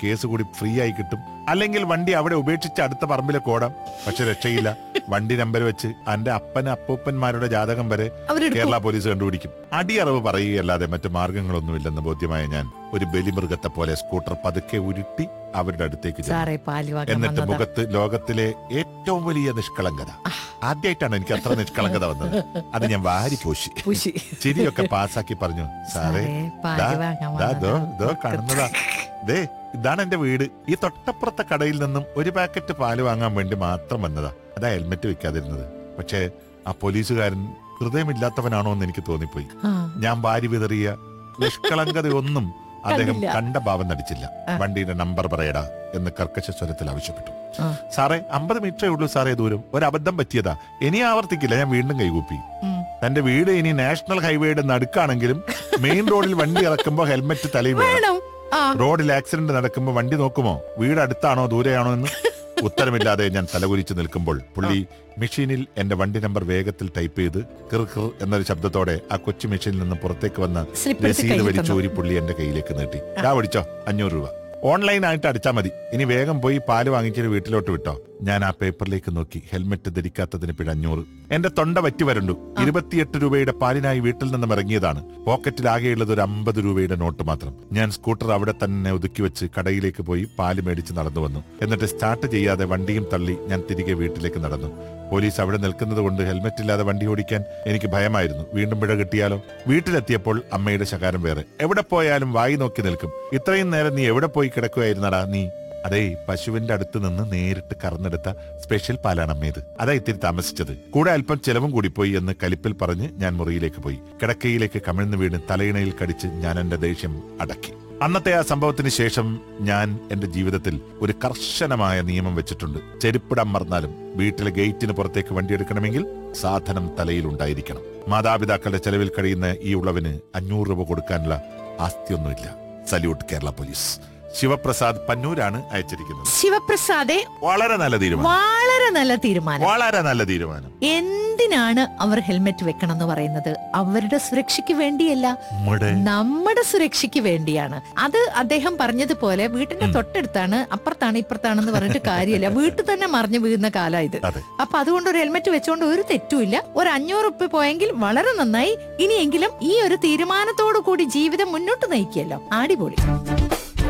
Case കൂടി free ആയി കിട്ടും അല്ലെങ്കിൽ വണ്ടി അവിടെ ഉപേക്ഷിച്ച് അടുത്ത പറമ്പിലേക്ക് ഓടാം പക്ഷെ രക്ഷയില്ല വണ്ടി നമ്പർ വെച്ച് എന്റെ അപ്പൻ അപ്പൂപ്പന്മാരുടെ ജാതകം വരെ അവരെടുക്കും കേരള പോലീസ് കണ്ടുപിടിക്കും അടിയറവ് പറയുകയല്ലാതെ മറ്റു മാർഗങ്ങളൊന്നുമില്ലെന്ന് ബോധ്യമായ ഞാൻ ഒരു ബലിമൃഗത്തെ പോലെ സ്കൂട്ടർ പതുക്കെ ഉരുട്ടി അവരുടെ അടുത്തേക്ക് ചെന്നു സാറേ പാല് വാങ്ങാൻ എന്നിട്ട് വന്നതാ. മുഖത്ത് ലോകത്തിലെ ഏറ്റവും വലിയ നിഷ്കളങ്കത ആദ്യമായിട്ടാണ് എനിക്ക് അത്ര നിഷ്കളങ്കത വന്നത് അത് ഞാൻ വാരി പൂശി പൂശി. ചിരിയൊക്കെ പാസ്സാക്കി പറഞ്ഞു സാറേ സാറേ, പാല് ദാ, വാങ്ങാൻ ദാ, ദോ, വന്നതാ. ദോ കാണുന്നതാ ദേ ഇതാണ് എന്റെ വീട് ഈ തൊട്ടപ്പുറത്തെ കടയിൽ നിന്നും ഒരു പാക്കറ്റ് പാല് വാങ്ങാൻ വേണ്ടി മാത്രം വന്നതാ അതാ ഹെൽമെറ്റ് വെക്കാതിരുന്നത് പക്ഷേ ആ പോലീസുകാരൻ ഹൃദയമില്ലാത്തവനാണോ എന്ന് എനിക്ക് തോന്നിപ്പോയി ആ, ഞാൻ വാരി വിതറിയ നിഷ്കളങ്കതയൊന്നും അദ്ദേഹം കണ്ടില്ല. കണ്ട ഭാവം നടിച്ചില്ല ആ. വണ്ടിയുടെ നമ്പർ പറയടാ എന്ന് കർക്കശ സ്വരത്തിൽ ആവശ്യപ്പെട്ടു ആ. സാറേ അമ്പത് മീറ്ററേ ഉള്ളൂ സാറേ ദൂരം ഒരു അബദ്ധം പറ്റിയതാ ഇനി ആവർത്തിക്കില്ല ഞാൻ വീണ്ടും കൈകൂപ്പി ഉം. തന്റെ വീട് ഇനി നാഷണൽ ഹൈവേയുടെ നടുക്കാണെങ്കിലും മെയിൻ റോഡിൽ വണ്ടി ഇറക്കുമ്പോ ഹെൽമെറ്റ് തലയിൽ വേണം വേണം ആ റോഡിൽ ആക്സിഡന്റ് നടക്കുമ്പോ വണ്ടി നോക്കുമോ വീട് അടുത്താണോ ദൂരെയാണോ എന്ന് ഉത്തരമില്ലാതെ ഞാൻ തലകുലിച്ച് നിൽക്കുമ്പോൾ പുള്ളി മെഷീനിൽ എന്റെ വണ്ടി നമ്പർ വേഗത്തിൽ ടൈപ്പ് ചെയ്ത് കിർ കിർ എന്നൊരു ശബ്ദത്തോടെ ആ കൊച്ചു മെഷീനിൽ നിന്ന് പുറത്തേക്ക് വന്ന സ്ലിപ്പ് എടുത്ത് രസീത് കയ്യിൽ വലിച്ച് തന്നു. ഒരു പുള്ളി എന്റെ കയ്യിലേക്ക് നീട്ടി ഞാൻ വിളിച്ചോ അഞ്ഞൂറ് രൂപ ഓൺലൈൻ ആയിട്ട് അടിച്ചാ മതി ഇനി വേഗം പോയി പാല് വാങ്ങിച്ചിട്ട് വീട്ടിലോട്ട് വിട്ടോ ഞാൻ ആ പേപ്പറിലേക്ക് നോക്കി ഹെൽമെറ്റ് ധരിക്കാത്തതിന് പിഴ അഞ്ഞൂറ് എന്റെ തൊണ്ട വറ്റി വരണ്ടു ഇരുപത്തിയെട്ട് രൂപയുടെ പാലിനായി വീട്ടിൽ നിന്നും ഇറങ്ങിയതാണ് പോക്കറ്റിൽ ആകെയുള്ളത് ഒരു അമ്പത് രൂപയുടെ നോട്ട് മാത്രം ഞാൻ സ്കൂട്ടർ അവിടെ തന്നെ ഒതുക്കി വെച്ച് കടയിലേക്ക് പോയി പാല് മേടിച്ച് നടന്നു വന്നു എന്നിട്ട് സ്റ്റാർട്ട് ചെയ്യാതെ വണ്ടിയും തള്ളി ഞാൻ തിരികെ വീട്ടിലേക്ക് നടന്നു പോലീസ് അവിടെ നിൽക്കുന്നത് കൊണ്ട് ഹെൽമെറ്റ് ഇല്ലാതെ വണ്ടി ഓടിക്കാൻ എനിക്ക് ഭയമായിരുന്നു വീണ്ടും പിഴ കിട്ടിയാലോ വീട്ടിലെത്തിയപ്പോൾ അമ്മയുടെ ശകാരം വേറെ എവിടെ പോയാലും വായി നോക്കി നിൽക്കും ഇത്രയും നേരം നീ എവിടെ പോയി കിടക്കുകയായിരുന്നടാ നീ അതേ പശുവിന്റെ അടുത്ത് നിന്ന് നേരിട്ട് കറന്നെടുത്ത സ്പെഷ്യൽ പാലാണ് അമ്മയത് അതാ ഇത്തിരി താമസിച്ചത് കൂടെ അല്പം ചെലവും കൂടിപ്പോയി എന്ന് കലിപ്പിൽ പറഞ്ഞ് ഞാൻ മുറിയിലേക്ക് പോയി കിടക്കയിലേക്ക് കമിഴ്ന്നു വീണ് തലയിണയിൽ കടിച്ച് ഞാൻ എന്റെ ദേഷ്യം അടക്കി അന്നത്തെ ആ സംഭവത്തിന് ശേഷം ഞാൻ എന്റെ ജീവിതത്തിൽ ഒരു കർശനമായ നിയമം വെച്ചിട്ടുണ്ട് ചെരുപ്പിടമർന്നാലും വീട്ടിലെ ഗേറ്റിന് പുറത്തേക്ക് വണ്ടിയെടുക്കണമെങ്കിൽ സാധനം തലയിൽ ഉണ്ടായിരിക്കണം മാതാപിതാക്കളുടെ ചെലവിൽ കഴിയുന്ന ഈ ഉളവിന് അഞ്ഞൂറ് രൂപ കൊടുക്കാനുള്ള ആസ്തിയൊന്നുമില്ല സല്യൂട്ട് കേരള പോലീസ് ശിവപ്രസാദ് പന്നൂരാണ് അയച്ചിരിക്കുന്നത് ശിവപ്രസാദെ വളരെ നല്ല തീരുമാനം വളരെ നല്ല തീരുമാനം വളരെ നല്ല തീരുമാനം എന്തിനാണ് അവർ ഹെൽമെറ്റ് വെക്കണം എന്ന് പറയുന്നത് അവരുടെ സുരക്ഷയ്ക്ക് വേണ്ടിയല്ല നമ്മുടെ നമ്മുടെ സുരക്ഷയ്ക്ക് വേണ്ടിയാണ് അത് അദ്ദേഹം പറഞ്ഞതുപോലെ വീട്ടിന്റെ തൊട്ടടുത്താണ് അപ്പുറത്താണ് ഇപ്പുറത്താണെന്ന് പറഞ്ഞിട്ട് കാര്യമില്ല വീട്ടിൽ തന്നെ മറിഞ്ഞു വീഴുന്ന കാലം ഇത് അതെ അപ്പൊ അതുകൊണ്ട് ഒരു ഹെൽമെറ്റ് വെച്ചുകൊണ്ട് ഒരു തെറ്റുമില്ല ഒരു അഞ്ഞൂറ് ഉപ്പ് പോയെങ്കിൽ വളരെ നന്നായി ഇനിയെങ്കിലും ഈ ഒരു തീരുമാനത്തോടു കൂടി ജീവിതം മുന്നോട്ട് നയിക്കുമല്ലോ അടിപൊളി